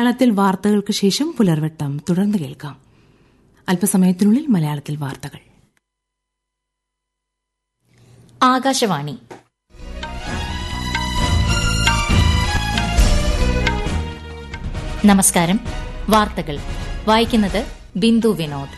മലയാളത്തിൽ വാർത്തകൾക്ക് ശേഷം പുലർവെട്ടം തുടർന്ന് കേൾക്കാം അല്പസമയത്തിനുള്ളിൽ മലയാളത്തിൽ വാർത്തകൾ ആകാശവാണി നമസ്കാരം വാർത്തകൾ വായിക്കുന്നത് ബിന്ദു വിനോദ്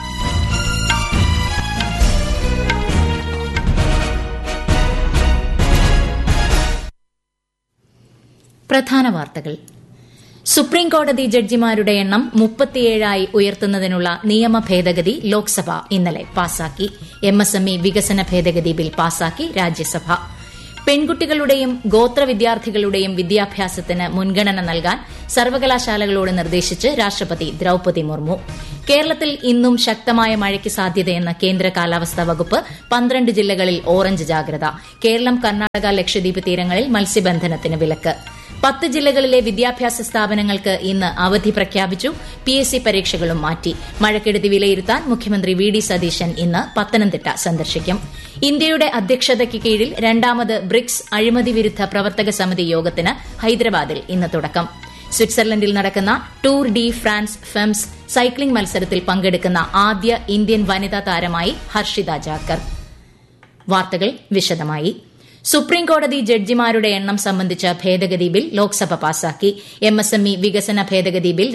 പ്രധാന വാർത്തകൾ സുപ്രീം കോടതി ജഡ്ജിമാരുടെ എണ്ണം മുപ്പത്തിയേഴായി ഉയർത്തുന്നതിനുള്ള നിയമ ഭേദഗതി ലോക്സഭ ഇന്നലെ പാസാക്കി എംഎസ്എംഇ വികസന ഭേദഗതി ബിൽ പാസാക്കി രാജ്യസഭ പെൺകുട്ടികളുടെയും ഗോത്ര വിദ്യാർത്ഥികളുടെയും വിദ്യാഭ്യാസത്തിന് മുൻഗണന നൽകാൻ സർവകലാശാലകളോട് നിർദ്ദേശിച്ച് രാഷ്ട്രപതി ദ്രൌപതി മുർമു കേരളത്തിൽ ഇന്നും ശക്തമായ മഴയ്ക്ക് സാധ്യതയെന്ന് കേന്ദ്ര കാലാവസ്ഥാ വകുപ്പ് പന്ത്രണ്ട് ജില്ലകളിൽ ഓറഞ്ച് ജാഗ്രത കേരളം കർണാടക ലക്ഷദ്വീപ് തീരങ്ങളിൽ മത്സ്യബന്ധനത്തിന് വിലക്ക് പത്ത് ജില്ലകളിലെ വിദ്യാഭ്യാസ സ്ഥാപനങ്ങൾക്ക് ഇന്ന് അവധി പ്രഖ്യാപിച്ചു പി എസ് സി പരീക്ഷകളും മാറ്റി മഴക്കെടുതി വിലയിരുത്താൻ മുഖ്യമന്ത്രി വി ഡി സതീശൻ ഇന്ന് പത്തനംതിട്ട സന്ദർശിക്കും ഇന്ത്യയുടെ അധ്യക്ഷതയ്ക്ക് കീഴിൽ രണ്ടാമത് ബ്രിക്സ് അഴിമതി വിരുദ്ധ പ്രവർത്തക സമിതി യോഗത്തിന് ഹൈദരാബാദിൽ ഇന്ന് തുടക്കം സ്വിറ്റ്സർലൻഡിൽ നടക്കുന്ന Tour de France Femmes cycling മത്സരത്തിൽ പങ്കെടുക്കുന്ന ആദ്യ ഇന്ത്യൻ വനിതാ താരമായി ഹർഷിത ജാക്കർ വാർത്തകൾ വിശദമായി സുപ്രീം കോടതി ജഡ്ജിമാരുടെ എണ്ണം സംബന്ധിച്ച ഭേദഗതി ബിൽ ലോക്സഭ പാസാക്കി എംഎസ്എംഇ വികസന ഭേദഗതി ബിൽ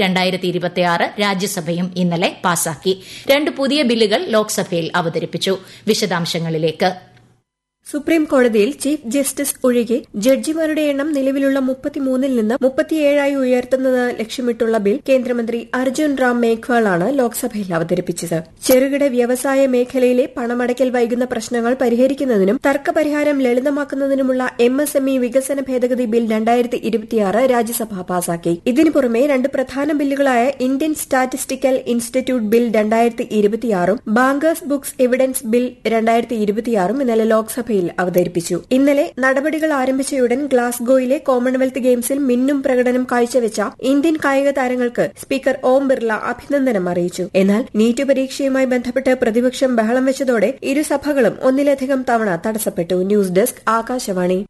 രാജ്യസഭയും ഇന്നലെ പാസാക്കി രണ്ട് പുതിയ ബില്ലുകൾ ലോക്സഭയിൽ അവതരിപ്പിച്ചു വിശദാംശങ്ങളിലേക്ക് സുപ്രീം കോടതിയിൽ ചീഫ് ജസ്റ്റിസ് ഒഴികെ ജഡ്ജിമാരുടെ എണ്ണം നിലവിലുള്ള മുപ്പത്തിമൂന്നിൽ നിന്ന് മുപ്പത്തിയേഴായി ഉയർത്തുന്നത് ലക്ഷ്യമിട്ടുള്ള ബിൽ കേന്ദ്രമന്ത്രി അർജുൻ റാം മേഘ്വാളാണ് ലോക്സഭയിൽ അവതരിപ്പിച്ചത് ചെറുകിട വ്യവസായ മേഖലയിലെ പണമടയ്ക്കൽ വൈകുന്ന പ്രശ്നങ്ങൾ പരിഹരിക്കുന്നതിനും തർക്കപരിഹാരം ലളിതമാക്കുന്നതിനുമുള്ള എം എസ് എം ഇ വികസന ഭേദഗതി ബിൽ രണ്ടായിരത്തി ഇരുപത്തിയാറ് രാജ്യസഭ പാസാക്കി ഇതിനു പുറമെ രണ്ട് പ്രധാന ബില്ലുകളായ ഇന്ത്യൻ സ്റ്റാറ്റിസ്റ്റിക്കൽ ഇൻസ്റ്റിറ്റ്യൂട്ട് ബിൽ രണ്ടായിരത്തി ഇരുപത്തിയാറും ബാങ്കേഴ്സ് ബുക്സ് എവിഡൻസ് ബിൽ രണ്ടായിരത്തി ഇരുപത്തിയാറും ഇന്നലെ ലോക്സഭയിൽ അവതരിപ്പിച്ചു ഇന്നലെ നടപടികൾ ആരംഭിച്ചയുടൻ ഗ്ലാസ്ഗോയിലെ കോമൺവെൽത്ത് ഗെയിംസിൽ മിന്നും പ്രകടനം കാഴ്ചവെച്ച ഇന്ത്യൻ കായിക താരങ്ങൾക്ക് സ്പീക്കർ ഓം ബിർള അഭിനന്ദനം അറിയിച്ചു എന്നാൽ നീറ്റ് പരീക്ഷയുമായി ബന്ധപ്പെട്ട് പ്രതിപക്ഷം ബഹളം വെച്ചതോടെ ഇരുസഭകളും ഒന്നിലധികം തവണ തടസ്സപ്പെട്ടു ന്യൂസ് ഡെസ്ക് ആകാശവാണി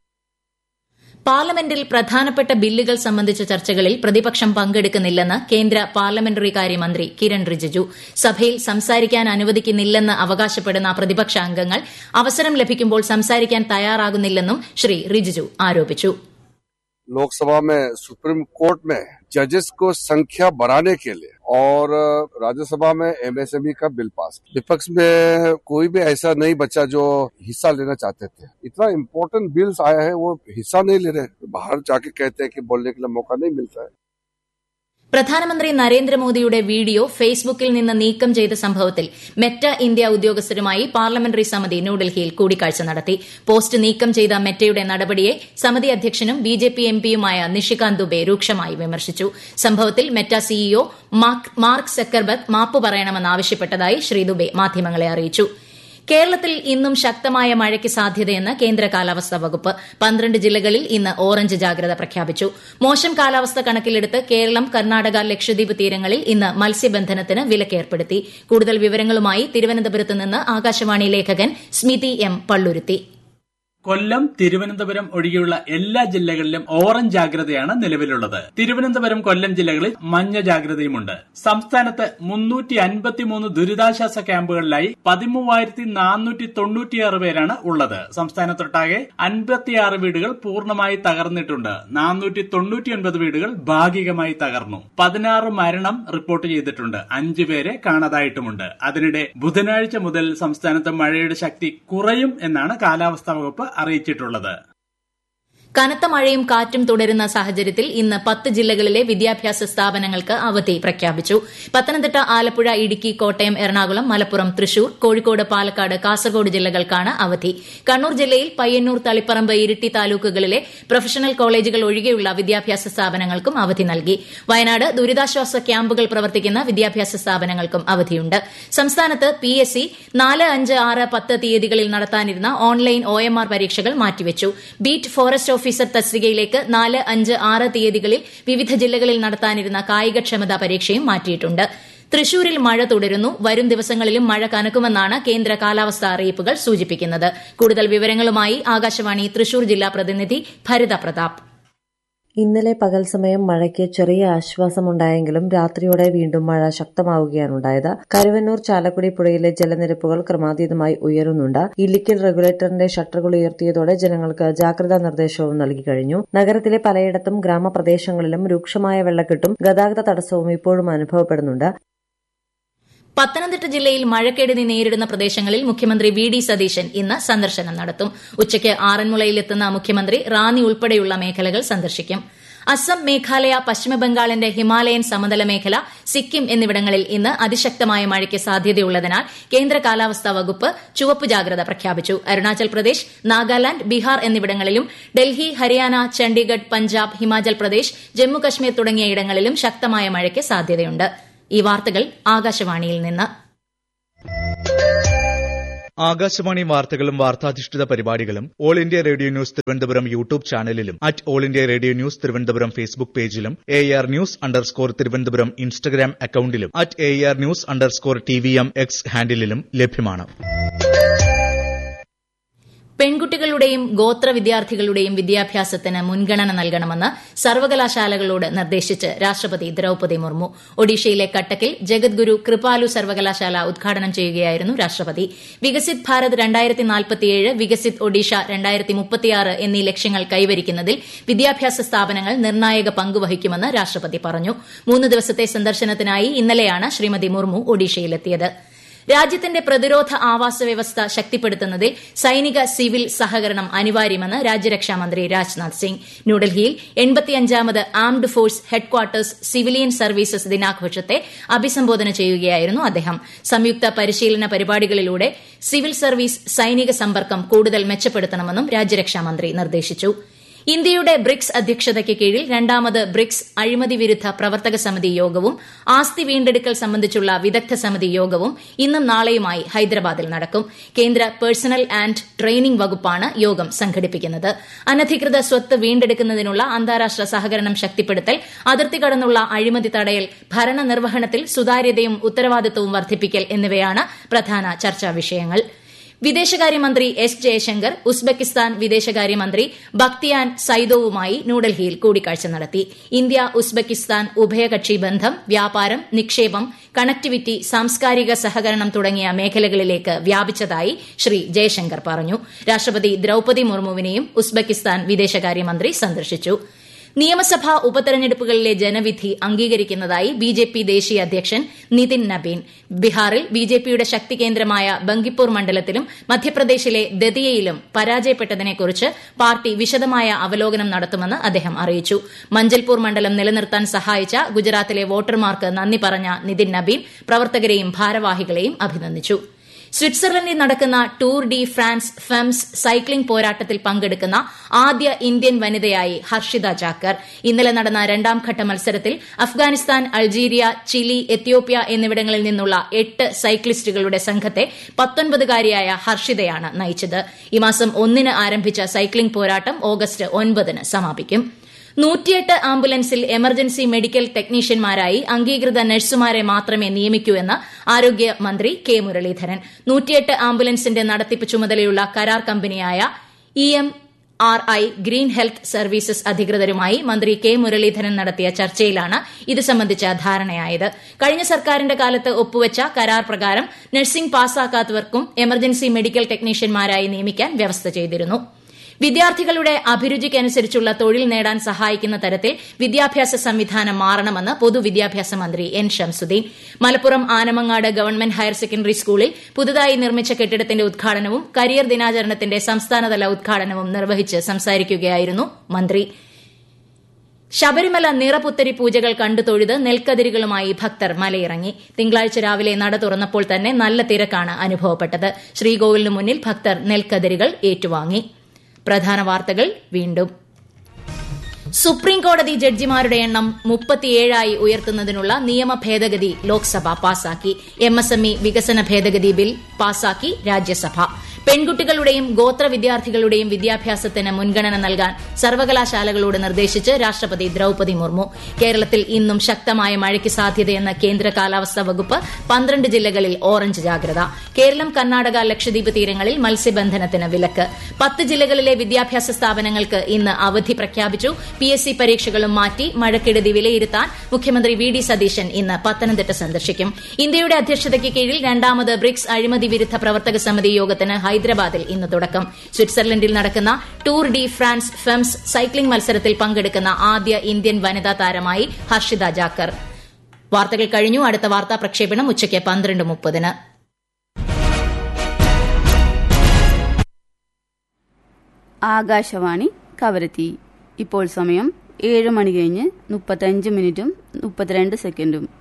പാർലമെന്റിൽ പ്രധാനപ്പെട്ട ബില്ലുകൾ സംബന്ധിച്ച ചർച്ചകളിൽ പ്രതിപക്ഷം പങ്കെടുക്കുന്നില്ലെന്ന് കേന്ദ്ര പാർലമെന്ററി കാര്യമന്ത്രി കിരൺ റിജിജു സഭയിൽ സംസാരിക്കാൻ അനുവദിക്കുന്നില്ലെന്ന് അവകാശപ്പെടുന്ന പ്രതിപക്ഷ അംഗങ്ങൾ അവസരം ലഭിക്കുമ്പോൾ സംസാരിക്കാൻ തയ്യാറാകുന്നില്ലെന്നും ശ്രീ റിജിജു ആരോപിച്ചു लोकसभा में सुप्रीम कोर्ट में जजेस को संख्या बढ़ाने के लिए और राज्यसभा में एमएसएमई का बिल पास विपक्ष में कोई भी ऐसा नहीं बच्चा जो हिस्सा लेना चाहते थे इतना इम्पोर्टेंट बिल्स आया है वो हिस्सा नहीं ले रहे बाहर जाके कहते हैं कि बोलने के लिए मौका नहीं मिलता है പ്രധാനമന്ത്രി നരേന്ദ്രമോദിയുടെ വീഡിയോ ഫേസ്ബുക്കിൽ നിന്ന് നീക്കം ചെയ്ത സംഭവത്തിൽ മെറ്റ ഇന്ത്യ ഉദ്യോഗസ്ഥരുമായി പാർലമെന്ററി സമിതി ന്യൂഡൽഹിയിൽ കൂടിക്കാഴ്ച നടത്തി പോസ്റ്റ് നീക്കം ചെയ്ത മെറ്റയുടെ നടപടിയെ സമിതി അധ്യക്ഷനും ബിജെപി എംപിയുമായ നിഷികാന്ത് ദുബെ രൂക്ഷമായി വിമർശിച്ചു സംഭവത്തിൽ മെറ്റ സിഇഒ മാർക്ക് സെക്കർബർഗ് മാപ്പ് പറയണമെന്നാവശ്യപ്പെട്ടതായി ശ്രീ ദുബെ മാധ്യമങ്ങളെ അറിയിച്ചു കേരളത്തിൽ ഇന്നും ശക്തമായ മഴയ്ക്ക് സാധ്യതയെന്ന് കേന്ദ്ര കാലാവസ്ഥാ വകുപ്പ് പന്ത്രണ്ട് ജില്ലകളിൽ ഇന്ന് ഓറഞ്ച് ജാഗ്രത പ്രഖ്യാപിച്ചു മോശം കാലാവസ്ഥ കണക്കിലെടുത്ത് കേരളം കർണാടക ലക്ഷദ്വീപ് തീരങ്ങളിൽ ഇന്ന് മത്സ്യബന്ധനത്തിന് വിലക്കേർപ്പെടുത്തി കൂടുതൽ വിവരങ്ങളുമായി തിരുവനന്തപുരത്ത് നിന്ന് ആകാശവാണി ലേഖകൻ സ്മിതി എം പള്ളുരുത്തി കൊല്ലം തിരുവനന്തപുരം ഒഴികെയുള്ള എല്ലാ ജില്ലകളിലും ഓറഞ്ച് ജാഗ്രതയാണ് നിലവിലുള്ളത് തിരുവനന്തപുരം കൊല്ലം ജില്ലകളിൽ മഞ്ഞ ജാഗ്രതയുമുണ്ട് സംസ്ഥാനത്ത് മുന്നൂറ്റി അൻപത്തിമൂന്ന് ദുരിതാശ്വാസ ക്യാമ്പുകളിലായി പതിമൂവായിരത്തി നാനൂറ്റി തൊണ്ണൂറ്റിയാറ് പേരാണ് ഉള്ളത് സംസ്ഥാനത്തൊട്ടാകെ അൻപത്തിയാറ് വീടുകൾ പൂർണ്ണമായി തകർന്നിട്ടുണ്ട് നാനൂറ്റി തൊണ്ണൂറ്റിയൊൻപത് വീടുകൾ ഭാഗികമായി തകർന്നു പതിനാറ് മരണം റിപ്പോർട്ട് ചെയ്തിട്ടുണ്ട് അഞ്ചു പേരെ കാണാതായിട്ടുമുണ്ട് അതിനിടെ ബുധനാഴ്ച മുതൽ സംസ്ഥാനത്ത് മഴയുടെ ശക്തി കുറയും എന്നാണ് കാലാവസ്ഥാ വകുപ്പ് അറിയിച്ചിട്ടുള്ളത് കനത്ത മഴയും കാറ്റും തുടരുന്ന സാഹചര്യത്തിൽ ഇന്ന് പത്ത് ജില്ലകളിലെ വിദ്യാഭ്യാസ സ്ഥാപനങ്ങൾക്ക് അവധി പ്രഖ്യാപിച്ചു പത്തനംതിട്ട ആലപ്പുഴ ഇടുക്കി കോട്ടയം എറണാകുളം മലപ്പുറം തൃശൂർ കോഴിക്കോട് പാലക്കാട് കാസർഗോഡ് ജില്ലകൾക്കാണ് അവധി കണ്ണൂർ ജില്ലയിൽ പയ്യന്നൂർ തളിപ്പറമ്പ് ഇരിട്ടി താലൂക്കുകളിലെ പ്രൊഫഷണൽ കോളേജുകൾ ഒഴികെയുള്ള വിദ്യാഭ്യാസ സ്ഥാപനങ്ങൾക്കും അവധി നൽകി വയനാട് ദുരിതാശ്വാസ ക്യാമ്പുകൾ പ്രവർത്തിക്കുന്ന വിദ്യാഭ്യാസ സ്ഥാപനങ്ങൾക്കും അവധിയുണ്ട് സംസ്ഥാനത്ത് പി എസ് സി നാല് അഞ്ച് ആറ് പത്ത് തീയതികളിൽ നടത്താനിരുന്ന ഓൺലൈൻ ഒ എം ആർ പരീക്ഷകൾ മാറ്റിവച്ചു ബീറ്റ് ഫോറസ്റ്റ് ഓഫീസർ തസ്തികയിലേക്ക് നാല് അഞ്ച് ആറ് തീയതികളിൽ വിവിധ ജില്ലകളിൽ നടത്താനിരുന്ന കായികക്ഷമതാ പരീക്ഷയും മാറ്റിയിട്ടുണ്ട് തൃശൂരിൽ മഴ തുടരുന്നു വരും ദിവസങ്ങളിലും മഴ കനക്കുമെന്നാണ് കേന്ദ്ര കാലാവസ്ഥാ അറിയിപ്പുകൾ സൂചിപ്പിക്കുന്നത് കൂടുതൽ വിവരങ്ങളുമായി ആകാശവാണി തൃശൂർ ജില്ലാ പ്രതിനിധി ഭരിത പ്രതാപ് ഇന്നലെ പകൽ സമയം മഴയ്ക്ക് ചെറിയ ആശ്വാസമുണ്ടായെങ്കിലും രാത്രിയോടെ വീണ്ടും മഴ ശക്തമാവുകയാണുണ്ടായത് കരുവന്നൂർ ചാലക്കുടി പുഴയിലെ ജലനിരപ്പുകൾ ക്രമാതീതമായി ഉയരുന്നുണ്ട് ഇല്ലിക്കൽ റെഗുലേറ്ററിന്റെ ഷട്ടറുകൾ ഉയർത്തിയതോടെ ജനങ്ങൾക്ക് ജാഗ്രതാ നിർദ്ദേശവും നൽകി കഴിഞ്ഞു നഗരത്തിലെ പലയിടത്തും ഗ്രാമപ്രദേശങ്ങളിലും രൂക്ഷമായ വെള്ളക്കെട്ടും ഗതാഗത തടസ്സവും ഇപ്പോഴും അനുഭവപ്പെടുന്നുണ്ട് പത്തനംതിട്ട ജില്ലയിൽ മഴക്കെടുതി നേരിടുന്ന പ്രദേശങ്ങളിൽ മുഖ്യമന്ത്രി വി ഡി സതീശൻ ഇന്ന് സന്ദർശനം നടത്തും ഉച്ചയ്ക്ക് ആറന്മുളയിലെത്തുന്ന മുഖ്യമന്ത്രി റാന്നി ഉൾപ്പെടെയുള്ള മേഖലകൾ സന്ദർശിക്കും അസം മേഘാലയ പശ്ചിമബംഗാളിന്റെ ഹിമാലയൻ സമതല മേഖല സിക്കിം എന്നിവിടങ്ങളിൽ ഇന്ന് അതിശക്തമായ മഴയ്ക്ക് സാധ്യതയുള്ളതിനാൽ കേന്ദ്ര കാലാവസ്ഥാ വകുപ്പ് ചുവപ്പ് ജാഗ്രത പ്രഖ്യാപിച്ചു അരുണാചൽ പ്രദേശ് നാഗാലാന്റ് ബീഹാർ എന്നിവിടങ്ങളിലും ഡൽഹി ഹരിയാന ചണ്ഡീഗഡ് പഞ്ചാബ് ഹിമാചൽ പ്രദേശ് ജമ്മുകശ്മീർ തുടങ്ങിയ ഇടങ്ങളിലും ശക്തമായ മഴയ്ക്ക് സാധ്യതയുണ്ട് ഈ വാർത്തകൾ ആകാശവാണിയിൽ നിന്ന് ആകാശവാണി വാർത്തകളും വാർത്താധിഷ്ഠിത പരിപാടികളും All India Radio news Thiruvananthapuram YouTube ചാനലിലും at All India Radio news Thiruvananthapuram Facebook പേജിലും A R news underscore Thiruvananthapuram Instagram അക്കൌണ്ടിലും at A R news underscore T V M X ഹാൻഡിലും ലഭ്യമാണ് പെൺകുട്ടികളുടെയും ഗോത്ര വിദ്യാർത്ഥികളുടെയും വിദ്യാഭ്യാസത്തിന് മുൻഗണന നൽകണമെന്ന് സർവകലാശാലകളോട് നിർദ്ദേശിച്ച് രാഷ്ട്രപതി ദ്രൌപതി മുർമു ഒഡീഷയിലെ കട്ടക്കിൽ ജഗദ്ഗുരു കൃപാലു സർവകലാശാല ഉദ്ഘാടനം ചെയ്യുകയായിരുന്നു രാഷ്ട്രപതി വികസിത് ഭാരത് വികസിത് ഒഡീഷ എന്നീ ലക്ഷ്യങ്ങൾ കൈവരിക്കുന്നതിൽ വിദ്യാഭ്യാസ സ്ഥാപനങ്ങൾ നിർണായക പങ്കുവഹിക്കുമെന്ന് രാഷ്ട്രപതി പറഞ്ഞു മൂന്ന് ദിവസത്തെ സന്ദർശനത്തിനായി ഇന്നലെയാണ് ശ്രീമതി മുർമു ഒഡീഷയിലെത്തിയത് രാജ്യത്തിന്റെ പ്രതിരോധ ആവാസ വ്യവസ്ഥ ശക്തിപ്പെടുത്തുന്നതിൽ സൈനിക സിവിൽ സഹകരണം അനിവാര്യമെന്ന് രാജ്യരക്ഷാമന്ത്രി രാജ്നാഥ് സിംഗ് ന്യൂഡൽഹിയിൽ എൺപത്തിയഞ്ചാമത് armed force headquarters civilian services ദിനാഘോഷത്തെ അഭിസംബോധന ചെയ്യുകയായിരുന്നു അദ്ദേഹം സംയുക്ത പരിശീലന പരിപാടികളിലൂടെ സിവിൽ സർവീസ് സൈനിക സമ്പർക്കം കൂടുതൽ മെച്ചപ്പെടുത്തണമെന്നും രാജ്യരക്ഷാമന്ത്രി നിർദ്ദേശിച്ചു ഇന്ത്യയുടെ ബ്രിക്സ് അധ്യക്ഷതയ്ക്ക് കീഴിൽ രണ്ടാമത് ബ്രിക്സ് അഴിമതി വിരുദ്ധ പ്രവർത്തക സമിതി യോഗവും ആസ്തി വീണ്ടെടുക്കൽ സംബന്ധിച്ചുള്ള വിദഗ്ധ സമിതി യോഗവും ഇന്നും നാളെയുമായി ഹൈദരാബാദിൽ നടക്കും കേന്ദ്ര പേഴ്സണൽ ആന്റ് ട്രെയിനിംഗ് വകുപ്പാണ് യോഗം സംഘടിപ്പിക്കുന്നത് അനധികൃത സ്വത്ത് വീണ്ടെടുക്കുന്നതിനുള്ള അന്താരാഷ്ട്ര സഹകരണം ശക്തിപ്പെടുത്തൽ അതിർത്തി കടന്നുള്ള അഴിമതി തടയൽ ഭരണനിർവഹണത്തിൽ സുതാര്യതയും ഉത്തരവാദിത്തവും വർദ്ധിപ്പിക്കൽ എന്നിവയാണ് പ്രധാന ചർച്ചാ വിഷയങ്ങൾ വിദേശകാര്യമന്ത്രി എസ് ജയശങ്കർ ഉസ്ബെക്കിസ്ഥാൻ വിദേശകാര്യമന്ത്രി ബക്തിയാൻ സൈദോവുമായി ന്യൂഡൽഹിയിൽ കൂടിക്കാഴ്ച നടത്തി ഇന്ത്യ ഉസ്ബെക്കിസ്ഥാൻ ഉഭയകക്ഷി ബന്ധം വ്യാപാരം നിക്ഷേപം കണക്ടിവിറ്റി സാംസ്കാരിക സഹകരണം തുടങ്ങിയ മേഖലകളിലേക്ക് വ്യാപിച്ചതായി ശ്രീ ജയശങ്കർ പറഞ്ഞു രാഷ്ട്രപതി ദ്രൌപതി മുർമുവിനെയും ഉസ്ബെക്കിസ്ഥാൻ വിദേശകാര്യമന്ത്രി സന്ദർശിച്ചു നിയമസഭാ ഉപതെരഞ്ഞെടുപ്പുകളിലെ ജനവിധി അംഗീകരിക്കുന്നതായി ബി ജെ പി ദേശീയ അധ്യക്ഷൻ നിതിൻ നബീൻ ബീഹാറിൽ ബി ജെ പിയുടെ ശക്തി കേന്ദ്രമായ ബങ്കിപ്പൂർ മണ്ഡലത്തിലും മധ്യപ്രദേശിലെ ദതിയയിലും പരാജയപ്പെട്ടതിനെക്കുറിച്ച് പാർട്ടി വിശദമായ അവലോകനം നടത്തുമെന്ന് അദ്ദേഹം അറിയിച്ചു മഞ്ചൽപൂർ മണ്ഡലം നിലനിർത്താൻ സഹായിച്ച ഗുജറാത്തിലെ വോട്ടർമാർക്ക് നന്ദി പറഞ്ഞ നിതിൻ നബീൻ പ്രവർത്തകരെയും ഭാരവാഹികളെയും അഭിനന്ദിച്ചു സ്വിറ്റ്സർലൻഡിൽ നടക്കുന്ന Tour de France Femmes cycling പോരാട്ടത്തിൽ പങ്കെടുക്കുന്ന ആദ്യ ഇന്ത്യൻ വനിതയായി ഹർഷിത ജാക്കർ ഇന്നലെ നടന്ന രണ്ടാംഘട്ട മത്സരത്തിൽ അഫ്ഗാനിസ്ഥാൻ അൾജീരിയ ചിലി എത്യോപ്യ എന്നിവിടങ്ങളിൽ നിന്നുള്ള എട്ട് സൈക്ലിസ്റ്റുകളുടെ സംഘത്തെ പത്തൊൻപതുകാരിയായ ഹർഷിതയാണ് നയിച്ചത് ഈ മാസം ഒന്നിന് ആരംഭിച്ച സൈക്ലിംഗ് പോരാട്ടം ഓഗസ്റ്റ് ഒൻപതിന് സമാപിക്കും നൂറ്റിയെട്ട് ആംബുലൻസിൽ എമർജൻസി മെഡിക്കൽ ടെക്നീഷ്യന്മാരായി അംഗീകൃത നഴ്സുമാരെ മാത്രമേ നിയമിക്കൂ എന്ന് ആരോഗ്യമന്ത്രി കെ മുരളീധരൻ നൂറ്റിയെട്ട് ആംബുലൻസിന്റെ നടത്തിപ്പ് ചുമതലയുള്ള കരാർ കമ്പനിയായ E M R I green health services അധികൃതരുമായി മന്ത്രി കെ മുരളീധരൻ നടത്തിയ ചർച്ചയിലാണ് ഇത് സംബന്ധിച്ച ധാരണയായത് കഴിഞ്ഞ സർക്കാരിന്റെ കാലത്ത് ഒപ്പുവച്ച കരാർ പ്രകാരം നഴ്സിംഗ് പാസ്സാക്കാത്തവർക്കും എമർജൻസി മെഡിക്കൽ ടെക്നീഷ്യന്മാരായി നിയമിക്കാൻ വ്യവസ്ഥ ചെയ്തിരുന്നു വിദ്യാർത്ഥികളുടെ അഭിരുചിക്കനുസരിച്ചുള്ള തൊഴിൽ നേടാൻ സഹായിക്കുന്ന തരത്തിൽ വിദ്യാഭ്യാസ സംവിധാനം മാറണമെന്ന് പൊതുവിദ്യാഭ്യാസ മന്ത്രി N Shamsuddin Malappuram Anamangad government higher secondary സ്കൂളിൽ പുതുതായി നിർമ്മിച്ച കെട്ടിടത്തിന്റെ ഉദ്ഘാടനവും കരിയർ ദിനാചരണത്തിന്റെ സംസ്ഥാനതല ഉദ്ഘാടനവും നിർവഹിച്ച് സംസാരിക്കുകയായിരുന്നു മന്ത്രി ശബരിമല നിറപുത്തരി പൂജകൾ കണ്ടു തൊഴുത് നെൽക്കതിരുകളുമായി ഭക്തർ മലയിറങ്ങി തിങ്കളാഴ്ച രാവിലെ നട തുറന്നപ്പോൾ തന്നെ നല്ല തിരക്കാണ് അനുഭവപ്പെട്ടത് ശ്രീകോവിലിനു മുന്നിൽ ഭക്തർ നെൽക്കതിരുകൾ ഏറ്റുവാങ്ങി പ്രധാന വാർത്തകൾ വീണ്ടും സുപ്രീം കോടതി ജഡ്ജിമാരുടെ എണ്ണം മുപ്പത്തിയേഴായി ഉയർത്തുന്നതിനുള്ള നിയമ ഭേദഗതി ലോക്സഭ പാസാക്കി എം എസ് എം ഇ വികസന ഭേദഗതി ബിൽ പാസാക്കി രാജ്യസഭ പെൺകുട്ടികളുടെയും ഗോത്ര വിദ്യാർത്ഥികളുടെയും വിദ്യാഭ്യാസത്തിന് മുൻഗണന നൽകാൻ സർവകലാശാലകളോട് നിർദ്ദേശിച്ച് രാഷ്ട്രപതി ദ്രൌപതി മുർമു കേരളത്തിൽ ഇന്നും ശക്തമായ മഴയ്ക്ക് സാധ്യതയെന്ന കേന്ദ്ര കാലാവസ്ഥാ വകുപ്പ് പന്ത്രണ്ട് ജില്ലകളിൽ ഓറഞ്ച് ജാഗ്രത കേരളം കർണാടക ലക്ഷദ്വീപ് തീരങ്ങളിൽ മത്സ്യബന്ധനത്തിന് വിലക്ക് പത്ത് ജില്ലകളിലെ വിദ്യാഭ്യാസ സ്ഥാപനങ്ങൾക്ക് ഇന്ന് അവധി പ്രഖ്യാപിച്ചു പി എസ് സി പരീക്ഷകളും മാറ്റി മഴക്കെടുതി വിലയിരുത്താൻ മുഖ്യമന്ത്രി വി ഡി സതീശൻ ഇന്ന് പത്തനംതിട്ട സന്ദർശിക്കും ഇന്ത്യയുടെ അധ്യക്ഷതയ്ക്ക് കീഴിൽ രണ്ടാമത് ബ്രിക്സ് അഴിമതി വിരുദ്ധ പ്രവർത്തക സമിതി യോഗത്തിന് ഹൈദരാബാദിൽ ഇന്ന് തുടക്കം സ്വിറ്റ്സർലൻഡിൽ നടക്കുന്ന Tour de France Femmes cycling മത്സരത്തിൽ പങ്കെടുക്കുന്ന ആദ്യ ഇന്ത്യൻ വനിതാ താരമായി ഹർഷിത ജാക്കർ വാർത്തകൾ കഴിഞ്ഞു അടുത്ത വാർത്താ പ്രക്ഷേപണം ഉച്ചയ്ക്ക് പന്ത്രണ്ട് മുപ്പതിന് ആകാശവാണി കവരത്തി ഇപ്പോൾ സമയം ഏഴ് മണി കഴിഞ്ഞ് മുപ്പത്തഞ്ച് മിനിറ്റും മുപ്പത്തിരണ്ട് സെക്കൻഡും